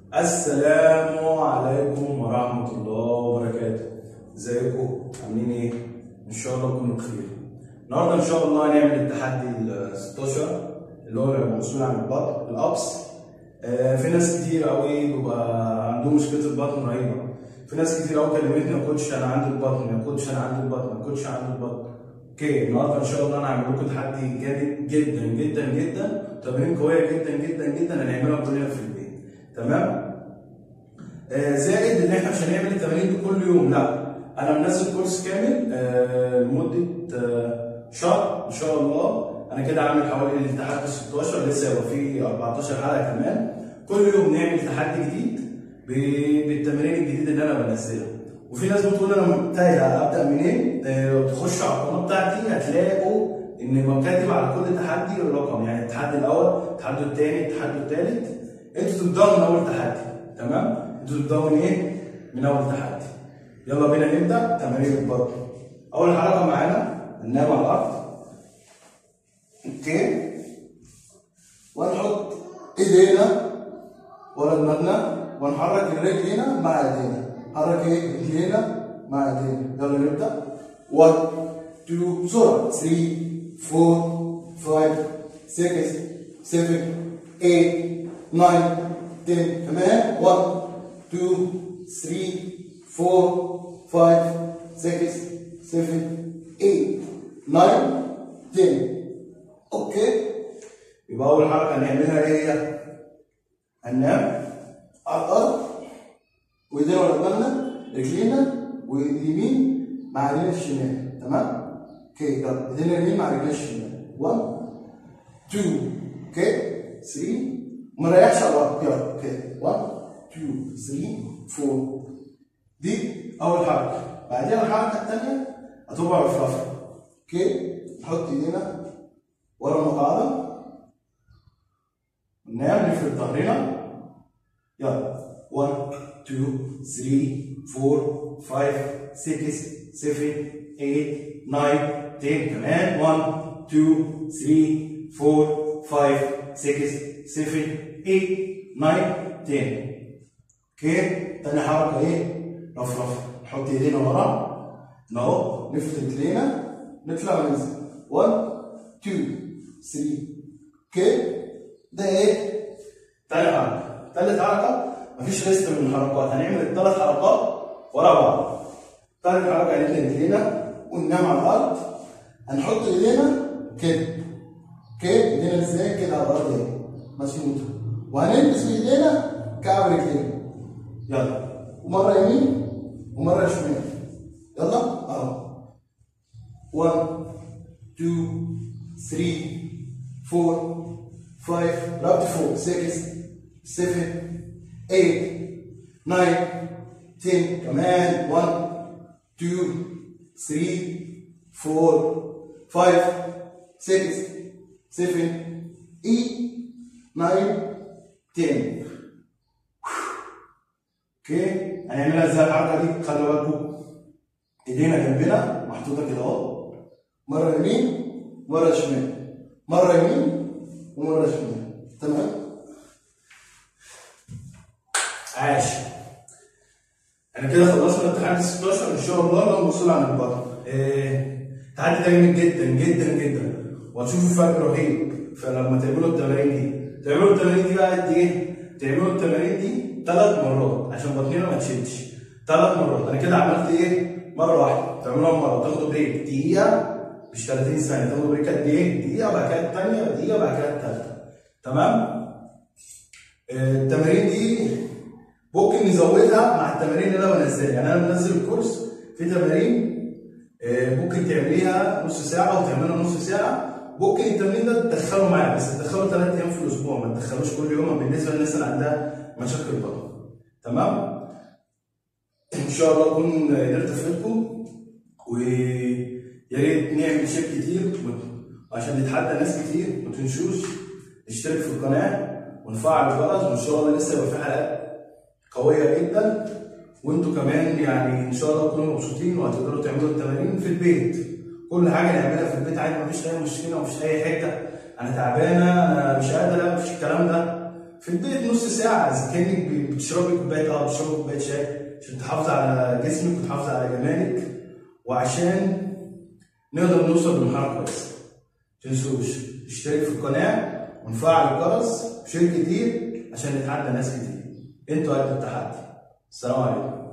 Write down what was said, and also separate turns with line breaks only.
السلام عليكم ورحمة الله وبركاته ازيكم عاملين ايه؟ ان شاء الله تكونوا بخير النهارده ان شاء الله هنعمل التحدي ال 16 اللي هو بيبقى مسؤول عن البطن الابس آه في ناس كتير قوي بيبقى عندهم مشكله البطن رهيبه في ناس كتير قوي كلمتني يا كوتش انا عندي البطن يا كوتش انا عندي البطن يا كوتش انا عندي البطن اوكي النهارده ان شاء الله انا هعمل لكم تحدي جامد جدا جدا جدا تمارين قويه جدا جدا جدا هنعملها كلنا في البيت تمام آه زائد ان احنا مش هنعمل التمارين دي كل يوم لا انا منزل كورس كامل آه لمده آه شهر ان شاء الله انا كده عامل حوالي التحدي 16 لسه هيبقى فيه 14 حلقه كمان كل يوم نعمل تحدي جديد ب- بالتمارين الجديده اللي انا بنزلها وفي ناس بتقول انا تايهه ابدا منين آه، تخشوا على القناه بتاعتي هتلاقوا ان كاتب على كل تحدي رقم يعني التحدي الاول التحدي الثاني التحدي الثالث انتوا تبداوا من اول تحدي تمام انتوا تبداوا من ايه من اول تحدي يلا بينا نبدا تمارين البطن اول حركه معانا هننام على الارض اوكي ونحط ايدينا ورا دماغنا ونحرك الرجل هنا مع ايدينا حرك ايه رجلينا مع ايدينا يلا نبدا 1 2 بسرعه 3 4 5 6 7 8 9 10 كمان 1 2 3 4 5 6 7 8 9 10 اوكي يبقى اول حركه هنعملها ايه هي؟ هننام على الارض وايدينا ورا دماغنا رجلينا واليمين مع رجلنا الشمال تمام؟ اوكي يلا ايدينا اليمين مع رجلنا الشمال 1 2 اوكي 3 وما نريحش على الارض يلا اوكي 1 2 3 4 دي اول حركه بعدين الحركه الثانيه هتبقى رفرفه اوكي نحط ايدينا ورا المقعده وننام نفرد ظهرنا يلا 1 2 3 4 5 6 7 8 9 10 كمان 1 2 3 4 5 6 7 8 9 10 اوكي تاني حركه ايه رفرفه نحط ايدينا ورا اهو نفرد رجلينا نطلع وننزل 1 2 3 اوكي ده ايه تاني حركه تالت حركه مفيش ريست من الحركات هنعمل الثلاث حركات ورا بعض تالت حركه هنفرد رجلينا وننام على الارض هنحط ايدينا كده اوكي ايدينا ازاي كده على الارض اهي مسنوده وهنلبس بايدينا كعب رجلينا يلا ومره يمين ومره شمال يلا اهو 1 2 3 4 5 ربط فوق 6 7 8 9 10 كمان 1 2 3 4 5 6 7 8 9 10 اوكي هنعملها ازاي الحركه دي خلي بالكم ايدينا جنبنا محطوطه كده اهو مره يمين مره شمال مره يمين ومره شمال تمام عاش انا كده خلصنا التحدي 16 ان شاء الله لو وصلنا عن البطن إيه، التحدي ده جامد جدا جدا جدا وهتشوفوا فرق رهيب فلما تعملوا التمارين دي تعملوا التمارين دي بقى قد ايه؟ تعملوا التمارين دي ثلاث مرات عشان بطننا ما تشدش ثلاث مرات انا كده عملت ايه؟ مره واحده تعملوها مره تاخدوا بريك دقيقه مش 30 ثانيه تاخدوا بريك قد ايه؟ دقيقه وبعد كده الثانيه دقيقه وبعد كده الثالثه تمام؟ آه، التمارين دي ممكن نزودها مع التمارين اللي انا بنزلها يعني انا بنزل الكورس في تمارين آه، ممكن تعمليها نص ساعه وتعملها نص ساعه ممكن التمرين ده تدخله معاك بس تدخله ثلاث ايام في الاسبوع ما تدخلوش كل يوم بالنسبه للناس اللي عندها مشاكل بطن تمام ان شاء الله اكون قدرت افيدكم ويا ريت نعمل شير كتير عشان نتحدى ناس كتير ما تنسوش نشترك في القناه ونفعل الجرس وان شاء الله لسه يبقى في حلقات قويه جدا وانتوا كمان يعني ان شاء الله تكونوا مبسوطين وهتقدروا تعملوا التمارين في البيت كل حاجه نعملها في البيت عادي مفيش اي مشكله مفيش اي حته انا تعبانه انا مش قادره مفيش الكلام ده في البيت نص ساعه اذا كانك بتشربي كوبايه قهوه بتشربي كوبايه شاي عشان تحافظي على جسمك وتحافظي على جمالك وعشان نقدر نوصل لمرحله كويسه تنسوش اشترك في القناه ونفعل الجرس وشير كتير عشان نتحدى ناس كتير انتوا قد التحدي السلام عليكم